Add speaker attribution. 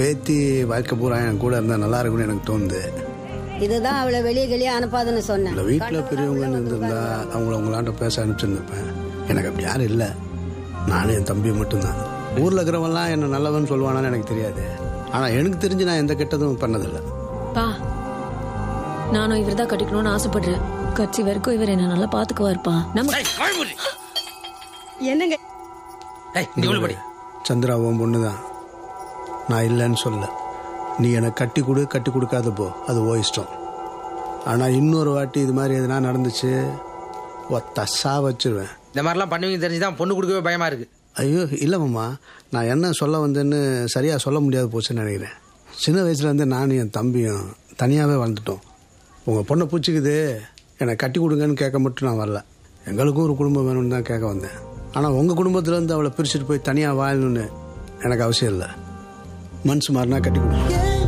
Speaker 1: பேத்தி வாழ்க்கை பூரா என் கூட இருந்தால் நல்லா இருக்கும்னு எனக்கு தோணுது
Speaker 2: இதுதான் அவளை வெளியே வெளியே அனுப்பாதுன்னு சொன்னேன்
Speaker 1: இல்லை வீட்டில் பெரியவங்கன்னு இருந்திருந்தா அவங்கள உங்களாண்ட பேச அனுப்பிச்சிருந்துருப்பேன் எனக்கு அப்படி யாரும் இல்லை நானும் என் தம்பி மட்டும்தான் ஊரில் இருக்கிறவங்கலாம் என்ன நல்லவன் சொல்லுவானான்னு எனக்கு தெரியாது ஆனால் எனக்கு தெரிஞ்சு நான் எந்த கெட்டதும் பண்ணதில்லை
Speaker 3: பா நானும் இவர் தான் கட்டிக்கணும்னு ஆசைப்படுறேன் கட்சி வரைக்கும் இவர் என்ன நல்லா பாத்துக்குவாருப்பா நம்ம
Speaker 4: ஏய், வாய் மூடி.
Speaker 2: என்னங்க
Speaker 4: ஏய், நீ உள்ள படி
Speaker 1: சந்திரா உன் பொண்ணு தான் நான் இல்லைன்னு சொல்ல நீ எனக்கு கட்டி கொடு கட்டி கொடுக்காத போ அது ஓ இஷ்டம் ஆனால் இன்னொரு வாட்டி இது மாதிரி எதுனா நடந்துச்சு ஒத்த சா வச்சிருவேன்
Speaker 4: இந்த மாதிரிலாம் பண்ணுவீங்க தெரிஞ்சுதான் பொண்ணு கொடுக்கவே பயமா இருக்கு
Speaker 1: ஐயோ இல்லை மாமா நான் என்ன சொல்ல வந்தேன்னு சரியாக சொல்ல முடியாது போச்சுன்னு நினைக்கிறேன் சின்ன வயசுலேருந்து நானும் என் தம்பியும் தனியாகவே வளர்ந்துட்டோம் உங்கள் பொண்ணை பூச்சிக்குது என்னை கட்டி கொடுங்கன்னு கேட்க மட்டும் நான் வரல எங்களுக்கும் ஒரு குடும்பம் வேணும்னு தான் கேட்க வந்தேன் ஆனால் உங்கள் குடும்பத்துலேருந்து அவளை பிரிச்சுட்டு போய் தனியாக வாழணும்னு எனக்கு அவசியம் இல்லை மனசு மாறினா கட்டி கொடுங்க